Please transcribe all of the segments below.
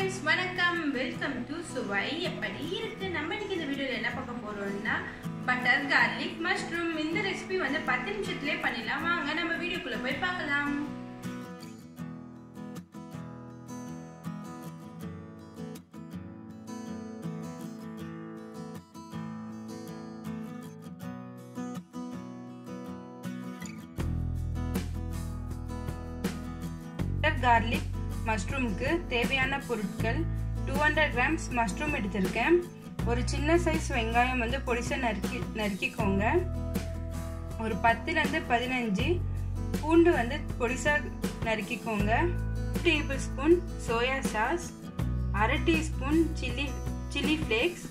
friends வணக்கம் welcome to சுவை எப்படி இருக்கு நம்ம இன்னைக்கு இந்த வீடியோல என்ன பார்க்க போறோம்னா பட்டர் கார்லிக் மஷ்ரூம் இந்த ரெசிபி வந்து பத்து நிமிஷத்துலயே பண்ணிடலாம் வாங்க நம்ம வீடியோக்குள்ள போய் பார்க்கலாம் பட்டர் கார்லிக் மஷ்ரூமுக்கு தேவையான பொருட்கள் டூ ஹண்ட்ரட் கிராம்ஸ் மஷ்ரூம் எடுத்திருக்கேன் ஒரு சின்ன சைஸ் வெங்காயம் வந்து பொடிசா நறுக்கி நறுக்கிக்கோங்க ஒரு பத்துலேருந்து பதினஞ்சு பூண்டு வந்து பொடிசா நறுக்கிக்கோங்க டேபிள் ஸ்பூன் சோயா சாஸ் அரை டீஸ்பூன் சில்லி சில்லி ஃப்ளேக்ஸ்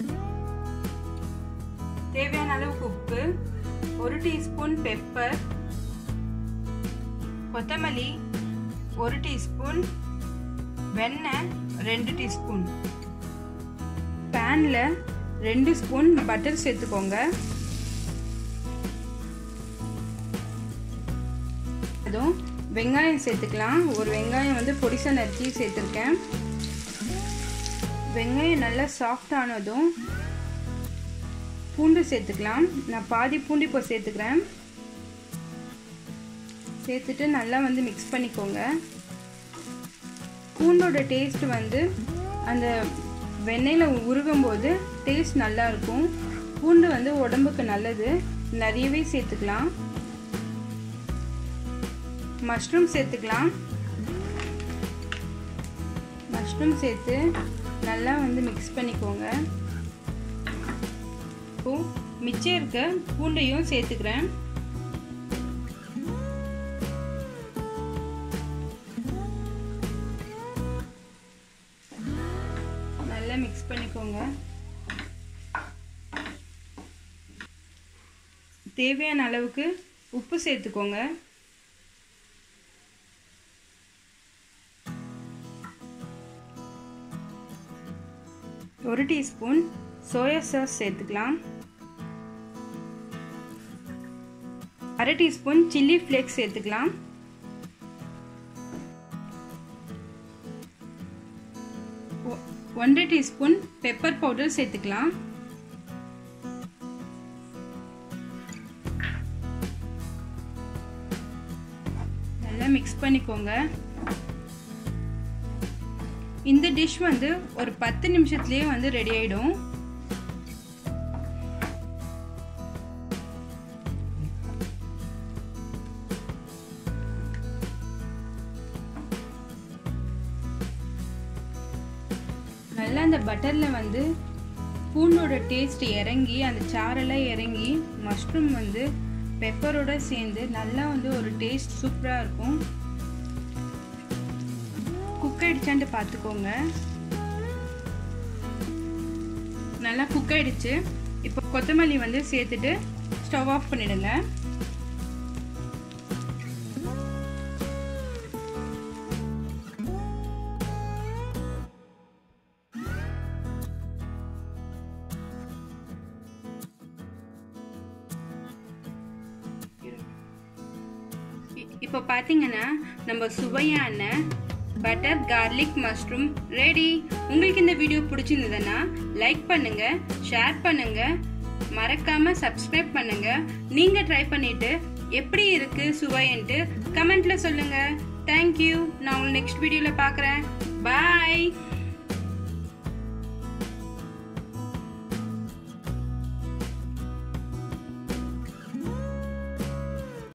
தேவையான அளவுக்கு உப்பு ஒரு டீஸ்பூன் பெப்பர் கொத்தமல்லி ஒரு டீஸ்பூன் வெண்ணெய் ரெண்டு டீஸ்பூன் பேனில் ரெண்டு ஸ்பூன் பட்டர் சேர்த்துக்கோங்க அதுவும் வெங்காயம் சேர்த்துக்கலாம் ஒரு வெங்காயம் வந்து பொடிசா நறுக்கி சேர்த்துருக்கேன் வெங்காயம் நல்லா சாஃப்ட் ஆனதும் பூண்டு சேர்த்துக்கலாம் நான் பாதி பூண்டு இப்போ சேர்த்துக்கிறேன் சேர்த்துட்டு நல்லா வந்து மிக்ஸ் பண்ணிக்கோங்க பூண்டோட டேஸ்ட் வந்து அந்த வெண்ணெயில் உருகும் போது டேஸ்ட் நல்லா இருக்கும் பூண்டு வந்து உடம்புக்கு நல்லது நிறையவே சேர்த்துக்கலாம் மஷ்ரூம் சேர்த்துக்கலாம் மஷ்ரூம் சேர்த்து நல்லா வந்து மிக்ஸ் பண்ணிக்கோங்க இப்போ மிச்சம் இருக்க பூண்டையும் சேர்த்துக்கிறேன் நல்லா மிக்ஸ் பண்ணிக்கோங்க தேவையான அளவுக்கு உப்பு சேர்த்துக்கோங்க ஒரு டீஸ்பூன் சோயா சாஸ் சேர்த்துக்கலாம் அரை டீஸ்பூன் சில்லி ஃப்ளேக்ஸ் சேர்த்துக்கலாம் ஒன்றரை டீஸ்பூன் பெப்பர் பவுடர் சேர்த்துக்கலாம் நல்லா மிக்ஸ் பண்ணிக்கோங்க இந்த டிஷ் வந்து ஒரு பத்து நிமிஷத்துலேயே வந்து ரெடி ஆயிடும் நல்லா அந்த பட்டரில் வந்து பூண்டோட டேஸ்ட் இறங்கி அந்த சாரெல்லாம் இறங்கி மஷ்ரூம் வந்து பெப்பரோட சேர்ந்து நல்லா வந்து ஒரு டேஸ்ட் சூப்பராக இருக்கும் குக் ஆயிடுச்சான்ட்டு பார்த்துக்கோங்க நல்லா குக் ஆயிடுச்சு இப்போ கொத்தமல்லி வந்து சேர்த்துட்டு ஸ்டவ் ஆஃப் பண்ணிடுங்க இப்போ பார்த்தீங்கன்னா நம்ம சுவையான பட்டர் கார்லிக் மஷ்ரூம் ரெடி உங்களுக்கு இந்த வீடியோ பிடிச்சிருந்ததுன்னா லைக் பண்ணுங்க ஷேர் பண்ணுங்க மறக்காம சப்ஸ்கிரைப் பண்ணுங்க நீங்க ட்ரை பண்ணிட்டு எப்படி இருக்கு சுவைன்ட்டு கமெண்ட்ல சொல்லுங்க தேங்க்யூ நான் உங்களை நெக்ஸ்ட் வீடியோல பார்க்குறேன் பாய்